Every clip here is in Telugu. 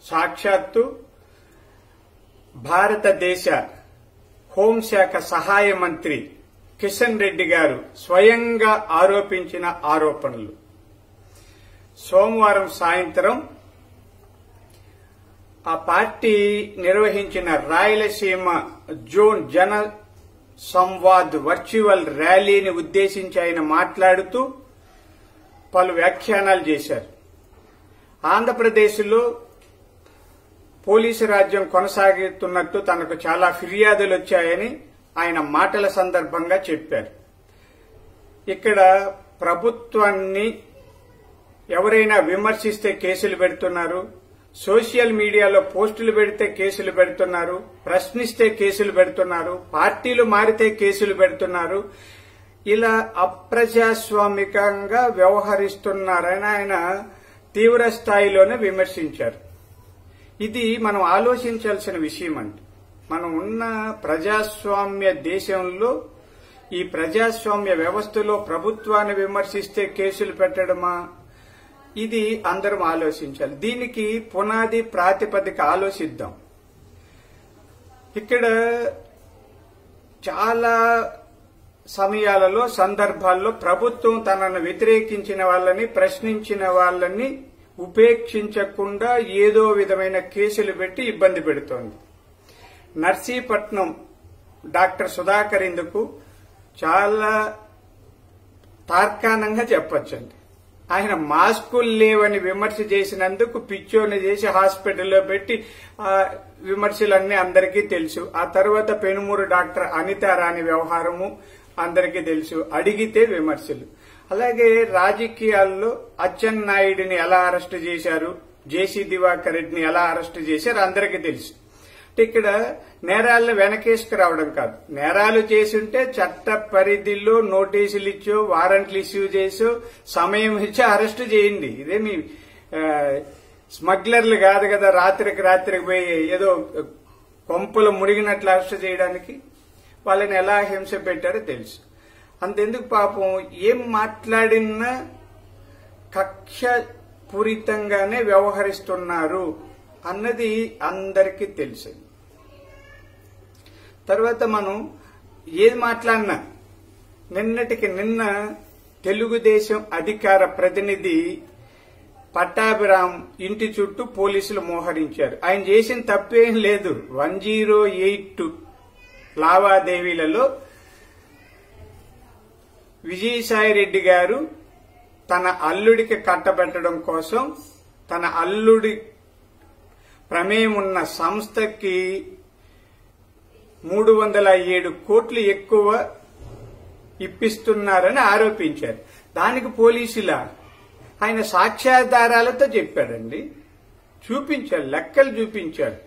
సాక్షాత్తు భారతదేశ హోంశాఖ సహాయ మంత్రి కిషన్ రెడ్డి గారు స్వయంగా ఆరోపించిన ఆరోపణలు సోమవారం సాయంత్రం ఆ పార్టీ నిర్వహించిన రాయలసీమ జోన్ జన సంవాద్ వర్చువల్ ర్యాలీని ఉద్దేశించి ఆయన మాట్లాడుతూ పలు వ్యాఖ్యానాలు చేశారు ఆంధ్రప్రదేశ్లో పోలీసు రాజ్యం కొనసాగుతున్నట్టు తనకు చాలా ఫిర్యాదులు వచ్చాయని ఆయన మాటల సందర్భంగా చెప్పారు ఇక్కడ ప్రభుత్వాన్ని ఎవరైనా విమర్శిస్తే కేసులు పెడుతున్నారు సోషల్ మీడియాలో పోస్టులు పెడితే కేసులు పెడుతున్నారు ప్రశ్నిస్తే కేసులు పెడుతున్నారు పార్టీలు మారితే కేసులు పెడుతున్నారు ఇలా అప్రజాస్వామికంగా వ్యవహరిస్తున్నారని ఆయన తీవ్ర స్థాయిలోనే విమర్శించారు ఇది మనం ఆలోచించాల్సిన విషయం అండి మనం ఉన్న ప్రజాస్వామ్య దేశంలో ఈ ప్రజాస్వామ్య వ్యవస్థలో ప్రభుత్వాన్ని విమర్శిస్తే కేసులు పెట్టడమా ఇది అందరం ఆలోచించాలి దీనికి పునాది ప్రాతిపదిక ఆలోచిద్దాం ఇక్కడ చాలా సమయాలలో సందర్భాల్లో ప్రభుత్వం తనను వ్యతిరేకించిన వాళ్ళని ప్రశ్నించిన వాళ్ళని ఉపేక్షించకుండా ఏదో విధమైన కేసులు పెట్టి ఇబ్బంది పెడుతోంది నర్సీపట్నం డాక్టర్ సుధాకర్ ఇందుకు చాలా తార్కాణంగా చెప్పొచ్చండి ఆయన మాస్కులు లేవని విమర్శ చేసినందుకు పిచ్చోని చేసి హాస్పిటల్లో పెట్టి ఆ విమర్శలన్నీ అందరికీ తెలుసు ఆ తర్వాత పెనుమూరు డాక్టర్ అనిత రాణి వ్యవహారము అందరికీ తెలుసు అడిగితే విమర్శలు అలాగే రాజకీయాల్లో అచ్చెన్నాయుడిని ఎలా అరెస్ట్ చేశారు జేసీ దివాకర్ రెడ్డిని ఎలా అరెస్ట్ చేశారు అందరికీ తెలుసు ఇక్కడ నేరాలను వెనకేసుకురావడం కాదు నేరాలు చేసుంటే చట్ట పరిధిలో నోటీసులు ఇచ్చో వారెంట్లు ఇష్యూ చేసో సమయం ఇచ్చి అరెస్ట్ చేయండి ఇదే మీ ఆ, స్మగ్లర్లు కాదు కదా రాత్రికి రాత్రికి పోయి ఏదో కొంపలు మునిగినట్లు అరెస్ట్ చేయడానికి వాళ్ళని ఎలా హింస పెట్టారో తెలుసు అంతెందుకు పాపం ఏం మాట్లాడినా కక్ష పూరితంగానే వ్యవహరిస్తున్నారు అన్నది అందరికీ తెలుసు తర్వాత మనం ఏది మాట్లాడినా నిన్నటికి నిన్న తెలుగుదేశం అధికార ప్రతినిధి పట్టాభిరామ్ ఇంటి చుట్టూ పోలీసులు మోహరించారు ఆయన చేసిన తప్పేం లేదు వన్ జీరో ఎయిట్ లావాదేవీలలో విజయసాయిరెడ్డి గారు తన అల్లుడికి కట్టబెట్టడం కోసం తన అల్లుడి ప్రమేయం ఉన్న సంస్థకి మూడు వందల ఏడు కోట్లు ఎక్కువ ఇప్పిస్తున్నారని ఆరోపించారు దానికి పోలీసుల ఆయన సాక్ష్యాధారాలతో చెప్పాడండి చూపించాడు లెక్కలు చూపించాడు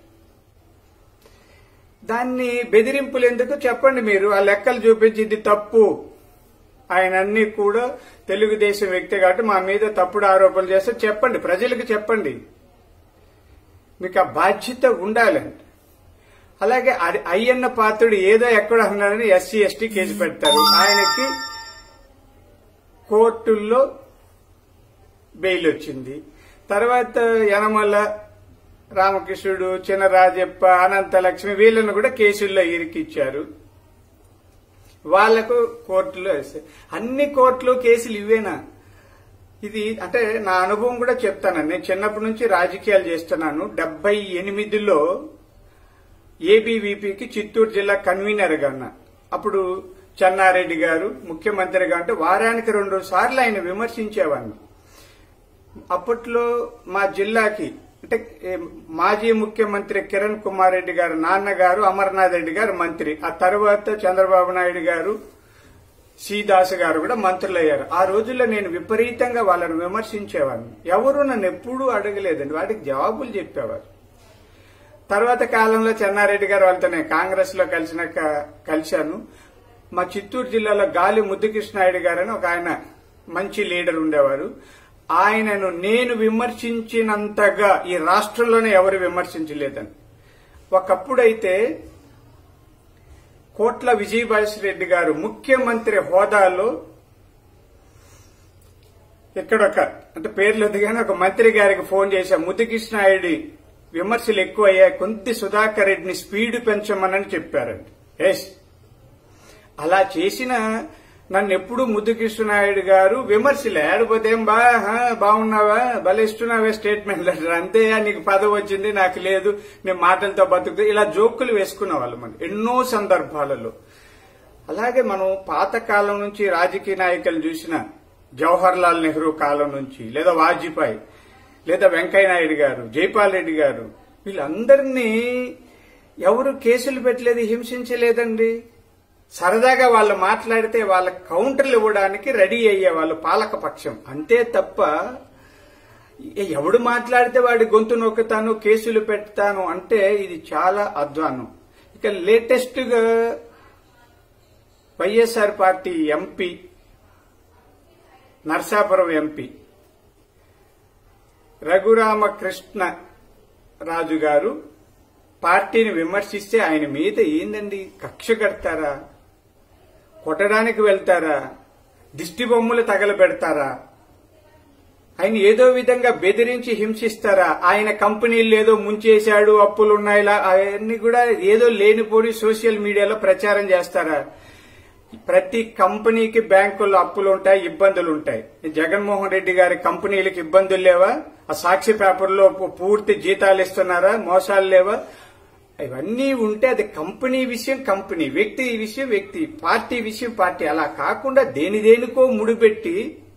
దాన్ని బెదిరింపులు ఎందుకు చెప్పండి మీరు ఆ లెక్కలు చూపించింది తప్పు ఆయన అన్ని కూడా తెలుగుదేశం వ్యక్తి కాబట్టి మా మీద తప్పుడు ఆరోపణలు చేస్తే చెప్పండి ప్రజలకు చెప్పండి మీకు ఆ బాధ్యత ఉండాలండి అలాగే అది- అయ్యన్న పాత్రుడు ఏదో ఎక్కడ అన్నారని ఎస్సీ ఎస్టీ కేసు పెడతారు ఆయనకి కోర్టుల్లో బెయిల్ వచ్చింది తర్వాత యనమల రామకృష్ణుడు చినరాజప్ప అనంతలక్ష్మి వీళ్ళను కూడా కేసుల్లో ఇరికిచ్చారు వాళ్లకు కోర్టులో వేస్తాయి అన్ని కోర్టులు కేసులు ఇవేనా ఇది అంటే నా అనుభవం కూడా చెప్తాను నేను చిన్నప్పటి నుంచి రాజకీయాలు చేస్తున్నాను డెబ్బై ఎనిమిదిలో ఏబీవీపీకి చిత్తూరు జిల్లా కన్వీనర్గా ఉన్నా అప్పుడు చెన్నారెడ్డి గారు ముఖ్యమంత్రిగా అంటే వారానికి రెండు సార్లు ఆయన విమర్శించేవాడిని అప్పట్లో మా జిల్లాకి అంటే ఏ, మాజీ ముఖ్యమంత్రి కిరణ్ కుమార్ రెడ్డి గారు నాన్నగారు అమర్నాథ్ రెడ్డి గారు మంత్రి ఆ తర్వాత చంద్రబాబు నాయుడు గారు శ్రీదాస్ గారు కూడా మంత్రులయ్యారు ఆ రోజుల్లో నేను విపరీతంగా వాళ్ళని విమర్శించేవాడిని ఎవరు నన్ను ఎప్పుడూ అడగలేదండి వాటికి జవాబులు చెప్పేవారు తర్వాత కాలంలో చెన్నారెడ్డి గారు వాళ్ళతో నేను కాంగ్రెస్ లో కలిసినాక కలిశాను మా చిత్తూరు జిల్లాలో గాలి ముద్దుకృష్ణాయుడు గారని ఒక ఆయన మంచి లీడర్ ఉండేవారు ఆయనను నేను విమర్శించినంతగా ఈ రాష్ట్రంలోనే ఎవరు విమర్శించలేదని ఒకప్పుడైతే కోట్ల విజయభాస్ రెడ్డి గారు ముఖ్యమంత్రి హోదాలో ఇక్కడొక అంటే పేర్లు వద్దు కానీ ఒక మంత్రి గారికి ఫోన్ చేశా ముద్దుకృష్ణాయుడి విమర్శలు ఎక్కువయ్యాయి కొంత సుధాకర్ రెడ్డిని స్పీడ్ పెంచమని చెప్పారండి ఎస్ అలా చేసిన నన్ను ఎప్పుడు ముద్దుకృష్ణనాయుడు గారు విమర్శలు ఏడపోతే ఏం బా హా, బాగున్నావా భలే ఇస్తున్నావే స్టేట్మెంట్ లెటర్ అంతే నీకు పదవి వచ్చింది నాకు లేదు నేను మాటలతో బతుకుతూ ఇలా జోకులు వేసుకునే వాళ్ళు మనం ఎన్నో సందర్భాలలో అలాగే మనం పాతకాలం నుంచి రాజకీయ నాయకులు చూసిన జవహర్ లాల్ నెహ్రూ కాలం నుంచి లేదా వాజ్పేయి లేదా వెంకయ్య నాయుడు గారు జైపాల్ రెడ్డి గారు వీళ్ళందరినీ ఎవరు కేసులు పెట్టలేదు హింసించలేదండి సరదాగా వాళ్ళు మాట్లాడితే వాళ్ళ కౌంటర్లు ఇవ్వడానికి రెడీ అయ్యే వాళ్ళు పాలకపక్షం అంతే తప్ప ఎ- ఎవడు మాట్లాడితే వాడి గొంతు నొక్కుతాను కేసులు పెడతాను అంటే ఇది చాలా అధ్వానం ఇక లేటెస్ట్ గా YSR party MP Narsapuram MP Raghuramakrishna Raju గారు పార్టీని విమర్శిస్తే ఆయన మీద ఏందండి కక్ష కడతారా కొట్టడానికి వెళ్తారా దిష్టి బొమ్మలు తగలబెడతారా ఆయన ఏదో విధంగా బెదిరించి హింసిస్తారా ఆయన కంపెనీలు ఏదో ముంచేశాడు అప్పులున్నాయి ఇలా అవన్నీ కూడా ఏదో లేనిపోని సోషల్ మీడియాలో ప్రచారం చేస్తారా ప్రతి కంపెనీకి బ్యాంకుల్లో అప్పులు ఉంటాయి ఇబ్బందులు ఉంటాయి జగన్మోహన్ రెడ్డి గారి కంపెనీలకు ఇబ్బందులు లేవా ఆ సాక్షి పేపర్లో పు- పూర్తి జీతాలు ఇస్తున్నారా మోసాలు లేవా ఇవన్నీ ఉంటే అది కంపెనీ విషయం కంపెనీ వ్యక్తి విషయం వ్యక్తి పార్టీ విషయం పార్టీ అలా కాకుండా దేని దేనికో ముడిపెట్టి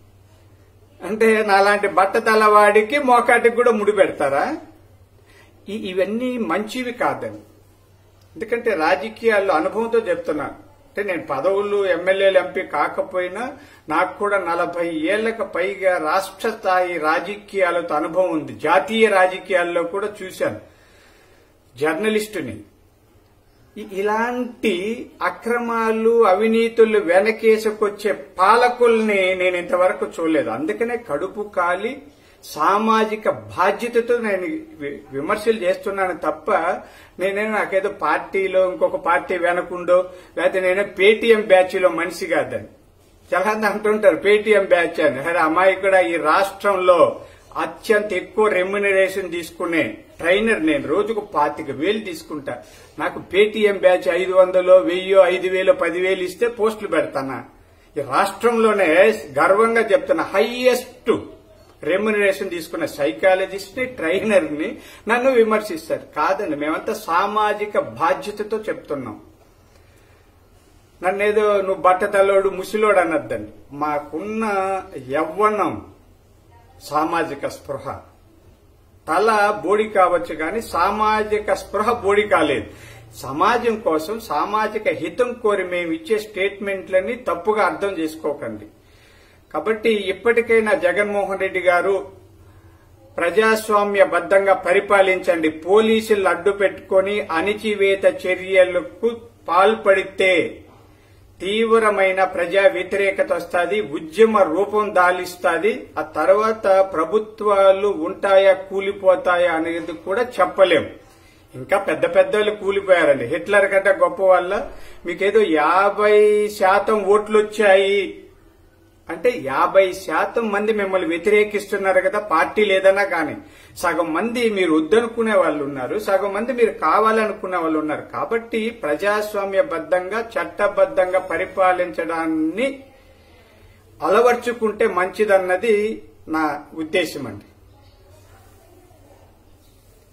అంటే నాలాంటి బట్ట తలవాడికి మోకాటికి కూడా ముడి పెడతారా ఈ- ఇవన్నీ మంచివి కాదని ఎందుకంటే రాజకీయాల్లో అనుభవంతో చెప్తున్నాను అంటే నేను పదవులు ఎమ్మెల్యేలు ఎంపీ కాకపోయినా నాకు కూడా నలభై ఏళ్లకు పైగా రాష్ట్ర స్థాయి రాజకీయాలతో అనుభవం ఉంది జాతీయ రాజకీయాల్లో కూడా చూశాను జర్నలిస్టుని ఇ- ఇలాంటి అక్రమాలు అవినీతులు వెనకేసుకొచ్చే పాలకుల్ని నేను ఇంతవరకు చూడలేదు అందుకనే కడుపు కాలి సామాజిక బాధ్యతతో నేను వి- విమర్శలు చేస్తున్నాను తప్ప నేనే నాకేదో పార్టీలో ఇంకొక పార్టీ వెనకుండో లేకపోతే నేనే పేటీఎం బ్యాచ్ లో మనిషి కాదని చాలా మంది అంటుంటారు పేటీఎం బ్యాచ్ అని అరే అమ్మాయి కూడా ఈ రాష్ట్రంలో అత్యంత ఎక్కువ రెమ్యునరేషన్ తీసుకునే ట్రైనర్ నేను రోజుకు పాతిక వేలు తీసుకుంటా నాకు పేటీఎం బ్యాచ్ ఐదు వందలో వెయ్యో ఐదు వేలు పదివేలు ఇస్తే పోస్టులు పెడతానా ఈ రాష్ట్రంలోనే గర్వంగా చెప్తున్నా హైయెస్ట్ రెమ్యునరేషన్ తీసుకున్న సైకాలజిస్ట్ ని ట్రైనర్ ని నన్ను విమర్శిస్తారు కాదండి మేమంతా సామాజిక బాధ్యతతో చెప్తున్నాం నన్నేదో నువ్వు బట్టతలోడు ముసిలోడు అనొద్దండి మాకున్న యవ్వనం సామాజిక స్పృహ తల బోడి కావచ్చు కానీ సామాజిక స్పృహ బోడి కాలేదు సమాజం కోసం సామాజిక హితం కోరి మేము ఇచ్చే స్టేట్మెంట్లని తప్పుగా అర్థం చేసుకోకండి కాబట్టి ఇప్పటికైనా జగన్మోహన్ రెడ్డి గారు ప్రజాస్వామ్యబద్ధంగా పరిపాలించండి పోలీసులు అడ్డు పెట్టుకొని అణిచివేత చర్యలకు పాల్పడితే తీవ్రమైన ప్రజా వ్యతిరేకత వస్తుంది ఉద్యమ రూపం దాలిస్తుంది ఆ తర్వాత ప్రభుత్వాలు ఉంటాయా కూలిపోతాయా అనేది కూడా చెప్పలేం ఇంకా పెద్ద పెద్దలు కూలిపోయారండి హిట్లర్ కంటే గొప్ప వల్ల మీకేదో యాభై శాతం ఓట్లు వచ్చాయి అంటే యాభై శాతం మంది మిమ్మల్ని వ్యతిరేకిస్తున్నారు కదా పార్టీ లేదన్నా కానీ సగం మంది మీరు వద్దనుకునే వాళ్ళు ఉన్నారు సగం మంది మీరు కావాలనుకునే వాళ్ళు ఉన్నారు కాబట్టి ప్రజాస్వామ్యబద్ధంగా చట్టబద్ధంగా పరిపాలించడాన్ని అలవర్చుకుంటే మంచిదన్నది నా ఉద్దేశం అండి